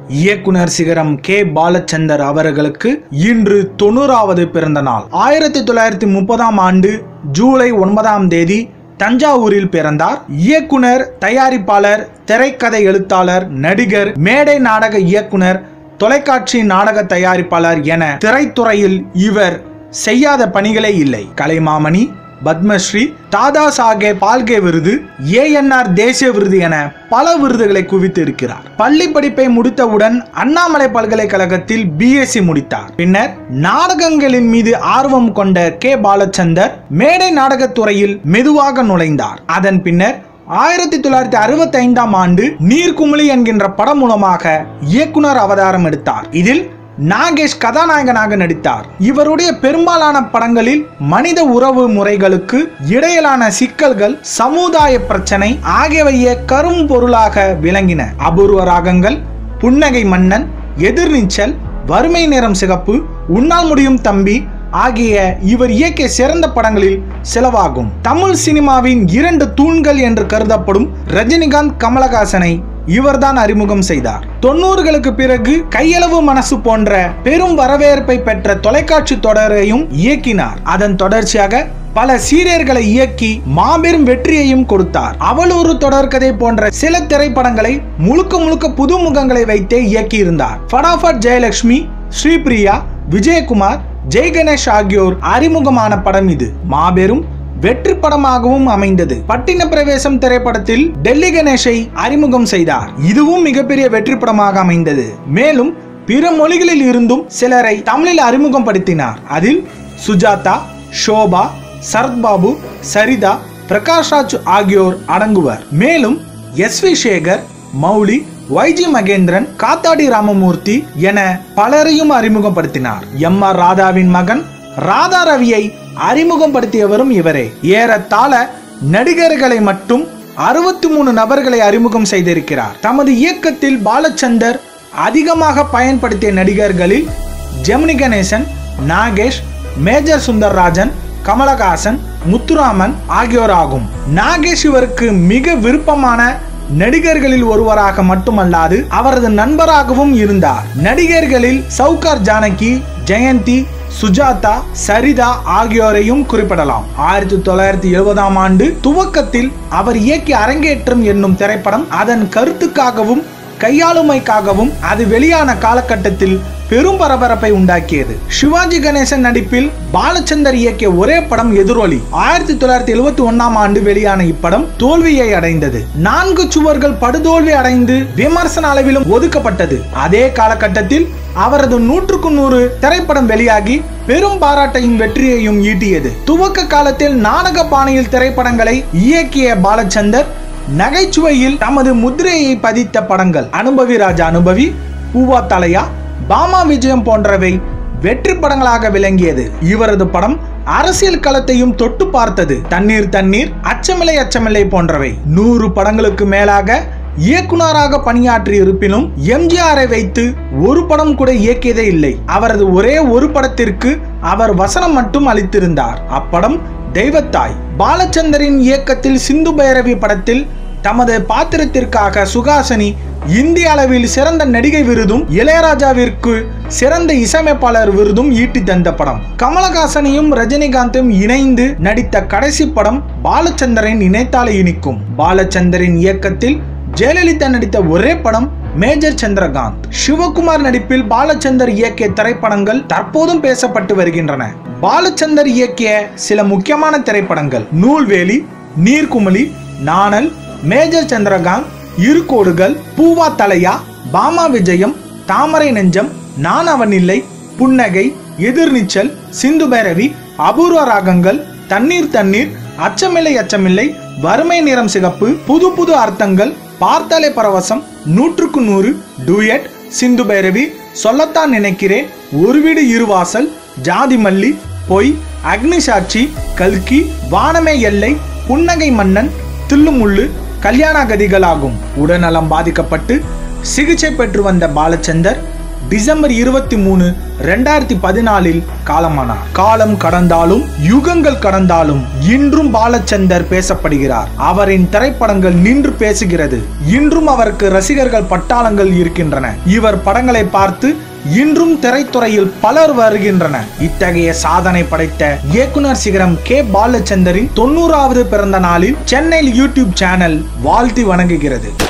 இயக்குனர் சிகரம் கே பாலச்சந்தர் அவர்களுக்கு இன்று தொண்ணூறாவது பிறந்த நாள் ஆயிரத்தி தொள்ளாயிரத்தி முப்பதாம் ஆண்டு ஜூலை ஒன்பதாம் தேதி தஞ்சாவூரில் பிறந்தார் இயக்குனர் தயாரிப்பாளர் திரைக்கதை எழுத்தாளர் நடிகர் மேடை நாடக இயக்குனர் தொலைக்காட்சி நாடக தயாரிப்பாளர் என திரைத்துறையில் இவர் செய்யாத பணிகளே இல்லை கலைமாமணி பத்மஸ்ரீ தாதா சாஹே பால்கே விருது ஏஎன்ஆர் தேசிய விருது என பல விருதுகளை குவித்து இருக்கிறார் பள்ளி படிப்பை முடித்தவுடன் அண்ணாமலை பல்கலைக்கழகத்தில் பிஎஸ்சி முடித்தார் பின்னர் நாடகங்களின் மீது ஆர்வம் கொண்ட கே பாலச்சந்தர் மேடை நாடகத்துறையில் மெதுவாக நுழைந்தார் அதன் பின்னர் ஆயிரத்தி தொள்ளாயிரத்தி அறுபத்தி ஐந்தாம் ஆண்டு நீர்க்குமிழி என்கின்ற படம் மூலமாக இயக்குனர் அவதாரம் எடுத்தார் இதில் நாகேஷ் கதாநாயகனாக நடித்தார் இவருடைய பெரும்பாலான படங்களில் மனித உறவு முறைகளுக்கு இடையிலான சிக்கல்கள் சமுதாய பிரச்சனை ஆகியவையே கரும் பொருளாக விளங்கின அபூர்வ ராகங்கள் புன்னகை மன்னன் எதிர்நீச்சல் வறுமை நிறம் சிகப்பு உன்னால் முடியும் தம்பி ஆகிய இவர் இயக்கிய சிறந்த படங்களில் சிலவாகும் தமிழ் சினிமாவின் இரண்டு தூண்கள் என்று கருதப்படும் ரஜினிகாந்த் கமலஹாசனை இவர்தான் அறிமுகம் செய்தார் தொண்ணூறுகளுக்கு பிறகு கையளவு மனசு போன்ற பெரும் வரவேற்பை பெற்ற தொலைக்காட்சி தொடரையும் இயக்கினார் அதன் தொடர்ச்சியாக பல சீரியர்களை இயக்கி மாபெரும் வெற்றியையும் கொடுத்தார் அவள் ஒரு தொடர்கதை போன்ற சில திரைப்படங்களை முழுக்க முழுக்க புது முகங்களை வைத்தே இயக்கியிருந்தார் ஃபடாஃபட் ஜெயலட்சுமி ஸ்ரீபிரியா விஜயகுமார் ஜெய் கணேஷ் ஆகியோர் அறிமுகமான படம் இது மாபெரும் வெற்றி படமாகவும் அமைந்தது பட்டின பிரவேசம் திரைப்படத்தில் டெல்லி கணேஷை அறிமுகம் செய்தார் இதுவும் மிகப்பெரிய வெற்றி படமாக அமைந்தது மேலும் பிற மொழிகளில் இருந்தும் சிலரை தமிழில் அறிமுகப்படுத்தினார் அதில் சுஜாதா ஷோபா சரத்பாபு சரிதா பிரகாஷ் ராஜ் ஆகியோர் அடங்குவர் மேலும் S V Sekhar Mouli Y G Mahendran Kathadi Ramamurthy என பலரையும் அறிமுகப்படுத்தினார் எம் ஆர் ராதாவின் மகன் ராதா ரவியை அறிமுகப்படுத்தியவரும் இவரே ஏறத்தாழ நடிகர்களை மட்டும் அறுபத்தி மூணு நபர்களை அறிமுகம் செய்திருக்கிறார் தமது இயக்கத்தில் பாலச்சந்தர் அதிகமாக பயன்படுத்திய நடிகர்களில் ஜெமினி கணேசன் நாகேஷ் மேஜர் சுந்தர்ராஜன் கமலஹாசன் முத்துராமன் ஆகியோர் ஆகும் நாகேஷ் இவருக்கு மிக விருப்பமான நடிகர்களில் ஒருவராக மட்டுமல்லாது அவரது நண்பராகவும் இருந்தார் நடிகர்களில் சவுகார் ஜானகி ஜெயந்தி சுஜாதா சரிதா ஆகியோரையும் குறிப்பிடலாம் ஆயிரத்தி தொள்ளாயிரத்தி எழுபதாம் ஆண்டு துவக்கத்தில் அவர் இயக்கி அரங்கேற்றம் என்னும் திரைப்படம் அதன் கருத்துக்காகவும் கையாளுமைக்காகவும் அது வெளியான காலகட்டத்தில் பெரும் பரபரப்பை உண்டாக்கியது சிவாஜி கணேசன் நடிப்பில் பாலச்சந்தர் இயக்கிய ஒரே படம் எதிரொலி ஆயிரத்தி தொள்ளாயிரத்தி எழுபத்தி ஒன்னாம் ஆண்டு வெளியான இப்படம் தோல்வியை அடைந்தது நான்கு சுவர்கள் படுதோல்வி அடைந்து விமர்சன அளவிலும் ஒதுக்கப்பட்டது அதே காலகட்டத்தில் அவரது நூற்றுக்கு நூறு திரைப்படம் வெளியாகி பெரும் பாராட்டையும் வெற்றியையும் ஈட்டியது துவக்க காலத்தில் நாடக பாணியில் திரைப்படங்களை இயக்கிய பாலச்சந்தர் நகைச்சுவையில் தமது முத்திரையை பதித்த படங்கள் அனுபவி ராஜா அனுபவி பூவா தலையா பாமா விஜயம் போன்றவை வெற்றி படங்களாக விளங்கியது இவரது படம் அரசியல் களத்தையும் தொட்டு பார்த்தது தண்ணீர் தண்ணீர் அச்சமில்லை அச்சமில்லை போன்றவை நூறு படங்களுக்கு மேலாக இயக்குனராக பணியாற்றி இருப்பினும் எம்ஜிஆரை வைத்து ஒரு படம் கூட இயக்கியதே இல்லை அவரது ஒரே ஒரு படத்திற்கு அவர் வசனம் மட்டும் அளித்திருந்தார் அப்படம் தெய்வத்தாய் பாலச்சந்தரின் இயக்கத்தில் சிந்து பைரவி படத்தில் தமது பாத்திரத்திற்காக சுகாசனி இந்திய அளவில் சிறந்த நடிகை விருதும் இளையராஜாவிற்கு சிறந்த இசையமைப்பாளர் விருதும் ஈட்டி தந்த படம் கமலஹாசனையும் ரஜினிகாந்தும் இணைந்து நடித்த கடைசி படம் பாலச்சந்தரின் இணைத்தாலே இனிக்கும் பாலச்சந்தரின் இயக்கத்தில் ஜெயலலிதா நடித்த ஒரே படம் மேஜர் சந்திரகாந்த் சிவகுமார் நடிப்பில் பாலச்சந்தர் இயக்கிய திரைப்படங்கள் தற்போதும் பேசப்பட்டு வருகின்றன பாலச்சந்தர் இயக்கிய சில முக்கியமான திரைப்படங்கள் நூல்வேலி நீர்க்குமிழி நாணல் மேஜர் சந்திரகாந்த் இருகோடுகள் பூவா தலையா பாமா விஜயம் தாமரை நெஞ்சம் நான் அவன் இல்லை புன்னகை எதிர்நீச்சல் சிந்து பைரவி அபூர்வ ராகங்கள் தண்ணீர் தண்ணீர் அச்சமில்லை அச்சமில்லை வறுமை நிறம் சிகப்பு புது புது அர்த்தங்கள் பார்த்தாலே பரவசம் நூற்றுக்கு நூறு டூயட் சிந்து பைரவி சொல்லத்தான் நினைக்கிறேன் ஒரு வீடு இருவாசல் ஜாதி மல்லி பொய் அக்னி சாட்சி கல்கி வானமே எல்லை புன்னகை மன்னன் தில்லுமுள்ளு கல்யாண கதிகளாகும் உடல்நலம் பாதிக்கப்பட்டு சிகிச்சை பெற்று வந்த பாலச்சந்தர் டிசம்பர் இருபத்தி மூணு ரெண்டாயிரத்தி பதினாலில் காலமானார் காலம் கடந்தாலும் யுகங்கள் கடந்தாலும் இன்றும் பாலச்சந்தர் பேசப்படுகிறார் அவரின் திரைப்படங்கள் நின்று பேசுகிறது இன்றும் அவருக்கு ரசிகர்கள் பட்டாளங்கள் இருக்கின்றன இவர் படங்களை பார்த்து இன்றும் திரைத்துறையில் பலர் வருகின்றனர் இத்தகைய சாதனை படைத்த இயக்குனர் சிகரம் கே பாலச்சந்தரின் தொண்ணூறாவது பிறந்த நாளில் சென்னையில் யூடியூப் சேனல் வாழ்த்தி வணங்குகிறது